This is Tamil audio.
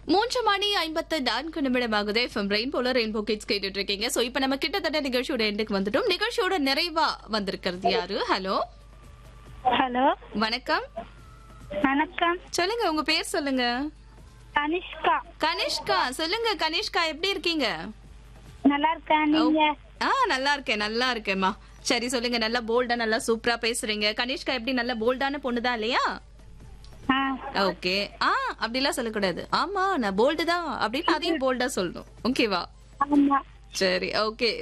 மூன்று மணி ஐம்பத்து நான்கு நிமிடமாகுது எஃப்எம் ரெயின்போல ரெயின்போ கிட்ஸ் கேட்டுட்டு இருக்கீங்க சோ இப்ப நம்ம கிட்டத்தட்ட நிகழ்ச்சியோட எண்டுக்கு வந்துட்டோம் நிகழ்ச்சியோட நிறைவா வந்திருக்கிறது யாரு ஹலோ ஹலோ வணக்கம் வணக்கம் சொல்லுங்க உங்க பேர் சொல்லுங்க கனிஷ்கா கனிஷ்கா சொல்லுங்க கனிஷ்கா எப்படி இருக்கீங்க நல்லா இருக்கேன் நீங்க ஆ நல்லா இருக்கேன் நல்லா இருக்கேம்மா சரி சொல்லுங்க நல்லா போல்டா நல்லா சூப்பரா பேசுறீங்க கனிஷ்கா எப்படி நல்ல போல்டான பொண்ணுதான் இல்லையா ஆ ஓகே ஆ அப்படிலாம் சொல்லக்கூடாது ஆமா நான் போல்டு தான் அப்படின்னு அதையும் போல்டா சொல்லணும் ஓகேவா ஆமா சரி ஓகே